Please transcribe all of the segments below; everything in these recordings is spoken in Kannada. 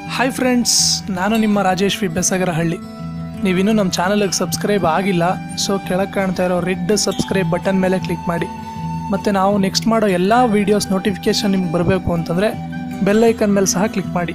ಹಾಯ್ ಫ್ರೆಂಡ್ಸ್ ನಾನು ನಿಮ್ಮ ರಾಜೇಶ್ ವಿ ಬೆಸಗರಹಳ್ಳಿ ನೀವಿನ್ನೂ ನಮ್ಮ ಚಾನಲ್ಗೆ ಸಬ್ಸ್ಕ್ರೈಬ್ ಆಗಿಲ್ಲ ಸೊ ಕೆಳಗೆ ಕಾಣ್ತಾ ಇರೋ ರೆಡ್ ಸಬ್ಸ್ಕ್ರೈಬ್ ಬಟನ್ ಮೇಲೆ ಕ್ಲಿಕ್ ಮಾಡಿ ಮತ್ತು ನಾವು ನೆಕ್ಸ್ಟ್ ಮಾಡೋ ಎಲ್ಲ ವೀಡಿಯೋಸ್ ನೋಟಿಫಿಕೇಷನ್ ನಿಮ್ಗೆ ಬರಬೇಕು ಅಂತಂದರೆ ಬೆಲ್ಲೈಕನ್ ಮೇಲೆ ಸಹ ಕ್ಲಿಕ್ ಮಾಡಿ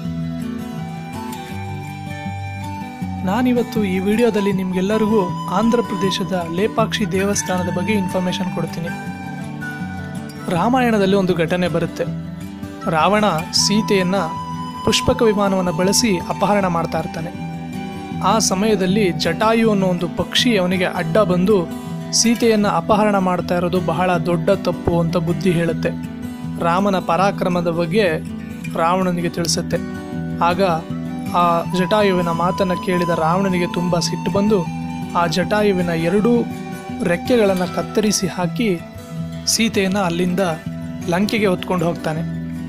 ನಾನಿವತ್ತು ಈ ವಿಡಿಯೋದಲ್ಲಿ ನಿಮಗೆಲ್ಲರಿಗೂ ಆಂಧ್ರ ಪ್ರದೇಶದ ಲೇಪಾಕ್ಷಿ ದೇವಸ್ಥಾನದ ಬಗ್ಗೆ ಇನ್ಫಾರ್ಮೇಷನ್ ಕೊಡ್ತೀನಿ ರಾಮಾಯಣದಲ್ಲಿ ಒಂದು ಘಟನೆ ಬರುತ್ತೆ ರಾವಣ ಸೀತೆಯನ್ನ ಪುಷ್ಪಕ ವಿಮಾನವನ್ನು ಬಳಸಿ ಅಪಹರಣ ಮಾಡ್ತಾ ಇರ್ತಾನೆ ಆ ಸಮಯದಲ್ಲಿ ಜಟಾಯು ಅನ್ನೋ ಒಂದು ಪಕ್ಷಿ ಅವನಿಗೆ ಅಡ್ಡ ಬಂದು ಸೀತೆಯನ್ನ ಅಪಹರಣ ಮಾಡ್ತಾ ಇರೋದು ಬಹಳ ದೊಡ್ಡ ತಪ್ಪು ಅಂತ ಬುದ್ಧಿ ಹೇಳುತ್ತೆ ರಾಮನ ಪರಾಕ್ರಮದ ಬಗ್ಗೆ ರಾವಣನಿಗೆ ತಿಳಿಸುತ್ತೆ ಆಗ ಆ ಜಟಾಯುವಿನ ಮಾತನ್ನು ಕೇಳಿದ ರಾವಣನಿಗೆ ತುಂಬ ಸಿಟ್ಟು ಬಂದು ಆ ಜಟಾಯುವಿನ ಎರಡೂ ರೆಕ್ಕೆಗಳನ್ನು ಕತ್ತರಿಸಿ ಹಾಕಿ ಸೀತೆಯನ್ನು ಅಲ್ಲಿಂದ ಲಂಕೆಗೆ ಹೊತ್ಕೊಂಡು ಹೋಗ್ತಾನೆ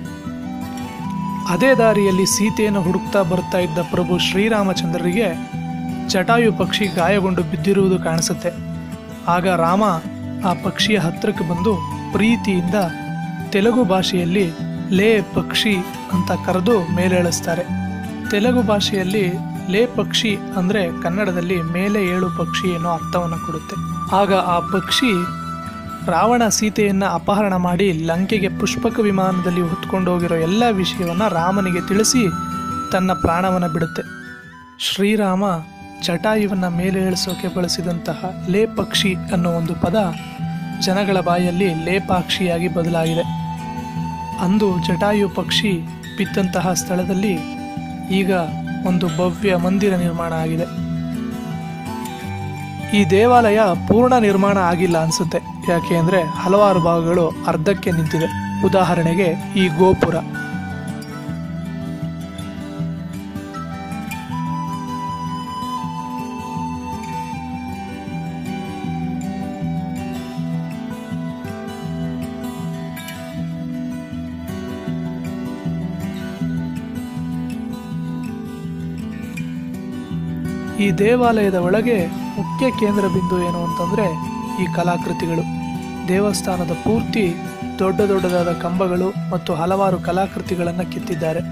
ಅದೇ ದಾರಿಯಲ್ಲಿ ಸೀತೆಯನ್ನು ಹುಡುಕ್ತಾ ಬರ್ತಾ ಇದ್ದ ಪ್ರಭು ಶ್ರೀರಾಮಚಂದ್ರರಿಗೆ ಜಟಾಯು ಪಕ್ಷಿ ಗಾಯಗೊಂಡು ಬಿದ್ದಿರುವುದು ಕಾಣಿಸುತ್ತೆ ಆಗ ರಾಮ ಆ ಪಕ್ಷಿಯ ಹತ್ತಿರಕ್ಕೆ ಬಂದು ಪ್ರೀತಿಯಿಂದ ತೆಲುಗು ಭಾಷೆಯಲ್ಲಿ ಲೇ ಪಕ್ಷಿ ಅಂತ ಕರೆದು ಮೇಲೇಳಿಸ್ತಾರೆ ತೆಲುಗು ಭಾಷೆಯಲ್ಲಿ ಲೇ ಪಕ್ಷಿ ಅಂದರೆ ಕನ್ನಡದಲ್ಲಿ ಮೇಲೆ ಏಳು ಪಕ್ಷಿ ಅನ್ನೋ ಅರ್ಥವನ್ನು ಕೊಡುತ್ತೆ ಆಗ ಆ ಪಕ್ಷಿ ರಾವಣ ಸೀತೆಯನ್ನ ಅಪಹರಣ ಮಾಡಿ ಲಂಕೆಗೆ ಪುಷ್ಪಕ ವಿಮಾನದಲ್ಲಿ ಹೊತ್ಕೊಂಡು ಹೋಗಿರೋ ಎಲ್ಲ ವಿಷಯವನ್ನ ರಾಮನಿಗೆ ತಿಳಿಸಿ ತನ್ನ ಪ್ರಾಣವನ್ನು ಬಿಡುತ್ತೆ ಶ್ರೀರಾಮ ಜಟಾಯುವನ್ನ ಮೇಲೆ ಇಳಿಸೋಕೆ ಬಳಸಿದಂತಹ ಲೇ ಪಕ್ಷಿ ಅನ್ನೋ ಒಂದು ಪದ ಜನಗಳ ಬಾಯಲ್ಲಿ ಲೇಪಾಕ್ಷಿಯಾಗಿ ಬದಲಾಗಿದೆ ಅಂದು ಜಟಾಯು ಪಕ್ಷಿ ಬಿದ್ದಂತಹ ಸ್ಥಳದಲ್ಲಿ ಈಗ ಒಂದು ಭವ್ಯ ಮಂದಿರ ನಿರ್ಮಾಣ ಆಗಿದೆ ಈ ದೇವಾಲಯ ಪೂರ್ಣ ನಿರ್ಮಾಣ ಆಗಿಲ್ಲ ಅನ್ಸುತ್ತೆ ಯಾಕೆ ಅಂದ್ರೆ ಹಲವಾರು ಭಾಗಗಳು ಅರ್ಧಕ್ಕೆ ನಿಂತಿದೆ ಉದಾಹರಣೆಗೆ ಈ ಗೋಪುರ ಈ ದೇವಾಲಯದ ಒಳಗೆ ಮುಖ್ಯ ಕೇಂದ್ರ ಬಿಂದು ಏನು ಅಂತಂದ್ರೆ ಈ ಕಲಾಕೃತಿಗಳು ದೇವಸ್ಥಾನದ ಪೂರ್ತಿ ದೊಡ್ಡ ದೊಡ್ಡದಾದ ಕಂಬಗಳು ಮತ್ತು ಹಲವಾರು ಕಲಾಕೃತಿಗಳನ್ನು ಕೆತ್ತಿದ್ದಾರೆ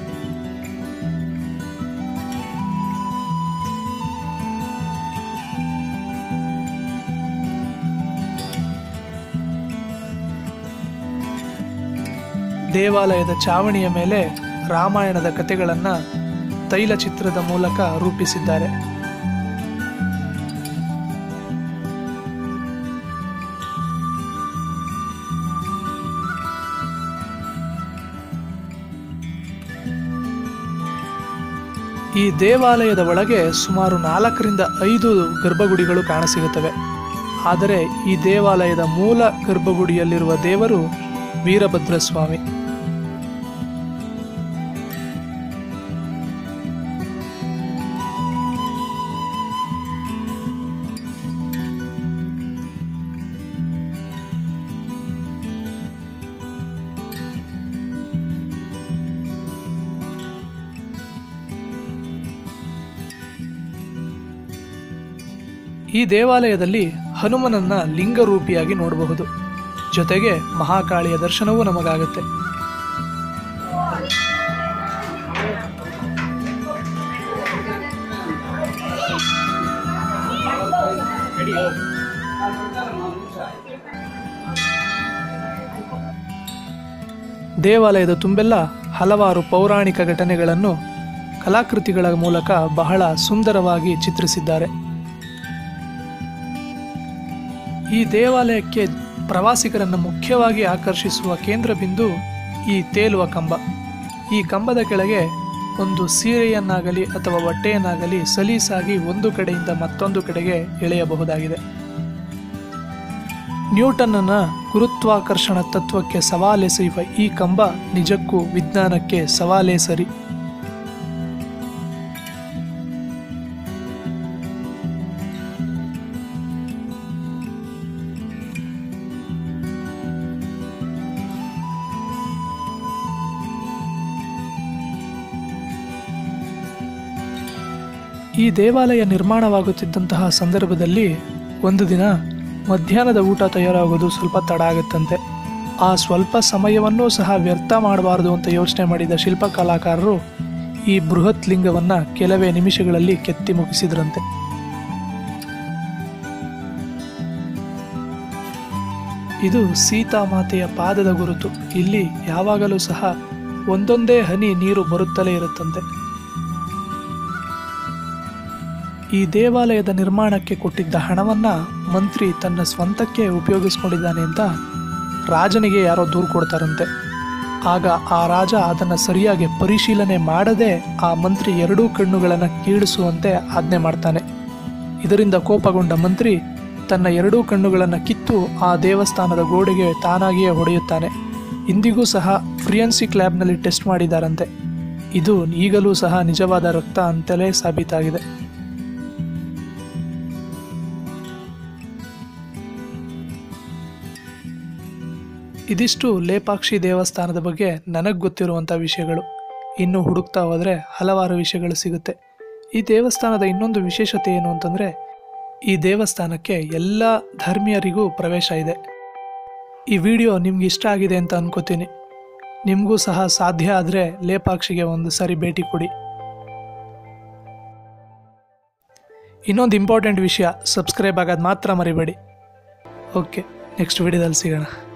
ದೇವಾಲಯದ ಚಾವಣಿಯ ಮೇಲೆ ರಾಮಾಯಣದ ಕಥೆಗಳನ್ನ ತೈಲಚಿತ್ರದ ಮೂಲಕ ರೂಪಿಸಿದ್ದಾರೆ ಈ ದೇವಾಲಯದ ಒಳಗೆ ಸುಮಾರು ನಾಲ್ಕರಿಂದ ಐದು ಗರ್ಭಗುಡಿಗಳು ಕಾಣಸಿಗುತ್ತವೆ ಆದರೆ ಈ ದೇವಾಲಯದ ಮೂಲ ಗರ್ಭಗುಡಿಯಲ್ಲಿರುವ ದೇವರು ವೀರಭದ್ರ ಸ್ವಾಮಿ ಈ ದೇವಾಲಯದಲ್ಲಿ ಹನುಮನನ್ನ ಲಿಂಗರೂಪಿಯಾಗಿ ನೋಡಬಹುದು ಜೊತೆಗೆ ಮಹಾಕಾಳಿಯ ದರ್ಶನವೂ ನಮಗಾಗುತ್ತೆ ದೇವಾಲಯದ ತುಂಬೆಲ್ಲ ಹಲವಾರು ಪೌರಾಣಿಕ ಘಟನೆಗಳನ್ನು ಕಲಾಕೃತಿಗಳ ಮೂಲಕ ಬಹಳ ಸುಂದರವಾಗಿ ಚಿತ್ರಿಸಿದ್ದಾರೆ ಈ ದೇವಾಲಯಕ್ಕೆ ಪ್ರವಾಸಿಗರನ್ನು ಮುಖ್ಯವಾಗಿ ಆಕರ್ಷಿಸುವ ಕೇಂದ್ರ ಬಿಂದು ಈ ತೇಲುವ ಕಂಬ ಈ ಕಂಬದ ಕೆಳಗೆ ಒಂದು ಸೀರೆಯನ್ನಾಗಲಿ ಅಥವಾ ಬಟ್ಟೆಯನ್ನಾಗಲಿ ಸಲೀಸಾಗಿ ಒಂದು ಕಡೆಯಿಂದ ಮತ್ತೊಂದು ಕಡೆಗೆ ಎಳೆಯಬಹುದಾಗಿದೆ ನ್ಯೂಟನ್ನನ ಗುರುತ್ವಾಕರ್ಷಣ ತತ್ವಕ್ಕೆ ಸವಾಲೆಸೆಯುವ ಈ ಕಂಬ ನಿಜಕ್ಕೂ ವಿಜ್ಞಾನಕ್ಕೆ ಸವಾಲೇ ಸರಿ ಈ ದೇವಾಲಯ ನಿರ್ಮಾಣವಾಗುತ್ತಿದ್ದಂತಹ ಸಂದರ್ಭದಲ್ಲಿ ಒಂದು ದಿನ ಮಧ್ಯಾಹ್ನದ ಊಟ ತಯಾರಾಗೋದು ಸ್ವಲ್ಪ ತಡ ಆಗುತ್ತಂತೆ ಆ ಸ್ವಲ್ಪ ಸಮಯವನ್ನೂ ಸಹ ವ್ಯರ್ಥ ಮಾಡಬಾರದು ಅಂತ ಯೋಚನೆ ಮಾಡಿದ ಶಿಲ್ಪಕಲಾಕಾರರು ಈ ಬೃಹತ್ ಲಿಂಗವನ್ನ ಕೆಲವೇ ನಿಮಿಷಗಳಲ್ಲಿ ಕೆತ್ತಿ ಮುಗಿಸಿದ್ರಂತೆ ಇದು ಸೀತಾಮಾತೆಯ ಪಾದದ ಗುರುತು ಇಲ್ಲಿ ಯಾವಾಗಲೂ ಸಹ ಒಂದೊಂದೇ ಹನಿ ನೀರು ಬರುತ್ತಲೇ ಇರುತ್ತಂತೆ ಈ ದೇವಾಲಯದ ನಿರ್ಮಾಣಕ್ಕೆ ಕೊಟ್ಟಿದ್ದ ಹಣವನ್ನ ಮಂತ್ರಿ ತನ್ನ ಸ್ವಂತಕ್ಕೆ ಉಪಯೋಗಿಸ್ಕೊಂಡಿದ್ದಾನೆ ಅಂತ ರಾಜನಿಗೆ ಯಾರೋ ದೂರು ಕೊಡ್ತಾರಂತೆ ಆಗ ಆ ರಾಜ ಅದನ್ನು ಸರಿಯಾಗಿ ಪರಿಶೀಲನೆ ಮಾಡದೆ ಆ ಮಂತ್ರಿ ಎರಡೂ ಕಣ್ಣುಗಳನ್ನು ಕೀಳಿಸುವಂತೆ ಆಜ್ಞೆ ಮಾಡ್ತಾನೆ ಇದರಿಂದ ಕೋಪಗೊಂಡ ಮಂತ್ರಿ ತನ್ನ ಎರಡೂ ಕಣ್ಣುಗಳನ್ನು ಕಿತ್ತು ಆ ದೇವಸ್ಥಾನದ ಗೋಡೆಗೆ ತಾನಾಗಿಯೇ ಹೊಡೆಯುತ್ತಾನೆ ಇಂದಿಗೂ ಸಹ ಫ್ರಿಯನ್ಸಿಕ್ ಲ್ಯಾಬ್ನಲ್ಲಿ ಟೆಸ್ಟ್ ಮಾಡಿದಾರಂತೆ ಇದು ಈಗಲೂ ಸಹ ನಿಜವಾದ ರಕ್ತ ಅಂತಲೇ ಸಾಬೀತಾಗಿದೆ ಇದಿಷ್ಟು ಲೇಪಾಕ್ಷಿ ದೇವಸ್ಥಾನದ ಬಗ್ಗೆ ನನಗೆ ಗೊತ್ತಿರುವಂಥ ವಿಷಯಗಳು ಇನ್ನು ಹುಡುಕ್ತಾ ಹೋದರೆ ಹಲವಾರು ವಿಷಯಗಳು ಸಿಗುತ್ತೆ ಈ ದೇವಸ್ಥಾನದ ಇನ್ನೊಂದು ವಿಶೇಷತೆ ಏನು ಅಂತಂದರೆ ಈ ದೇವಸ್ಥಾನಕ್ಕೆ ಎಲ್ಲ ಧರ್ಮೀಯರಿಗೂ ಪ್ರವೇಶ ಇದೆ ಈ ವಿಡಿಯೋ ನಿಮ್ಗೆ ಇಷ್ಟ ಆಗಿದೆ ಅಂತ ಅನ್ಕೋತೀನಿ ನಿಮಗೂ ಸಹ ಸಾಧ್ಯ ಆದರೆ ಲೇಪಾಕ್ಷಿಗೆ ಒಂದು ಸರಿ ಭೇಟಿ ಕೊಡಿ ಇನ್ನೊಂದು ಇಂಪಾರ್ಟೆಂಟ್ ವಿಷಯ ಸಬ್ಸ್ಕ್ರೈಬ್ ಆಗೋದು ಮಾತ್ರ ಮರಿಬೇಡಿ ಓಕೆ ನೆಕ್ಸ್ಟ್ ವಿಡಿಯೋದಲ್ಲಿ ಸಿಗೋಣ